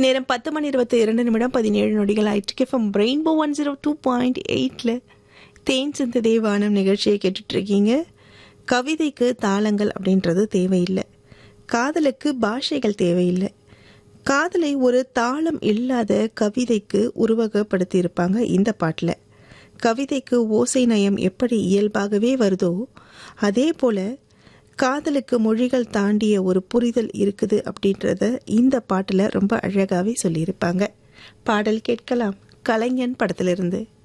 நேரம் பத்து மணி இருபத்தி இரண்டு நிமிடம் பதினேழு நொடிகள் ஆயிட்டு from Rainbow one zero two point எயிட்டில் தேன் சிந்து தேவானம் நிகழ்ச்சியை கேட்டுட்டு இருக்கீங்க கவிதைக்கு தாளங்கள் அப்படின்றது தேவையில்லை காதலுக்கு பாஷைகள் தேவையில்லை காதலை ஒரு தாளம் இல்லாத கவிதைக்கு உருவகப்படுத்தியிருப்பாங்க இந்த பாட்டில் கவிதைக்கு ஓசை நயம் எப்படி இயல்பாகவே வருதோ அதே போல காதலுக்கு மொழிகள் தாண்டிய ஒரு புரிதல் இருக்குது அப்படின்றத இந்த பாட்டில் ரொம்ப அழகாகவே சொல்லியிருப்பாங்க பாடல் கேட்கலாம் கலைஞன் படத்திலிருந்து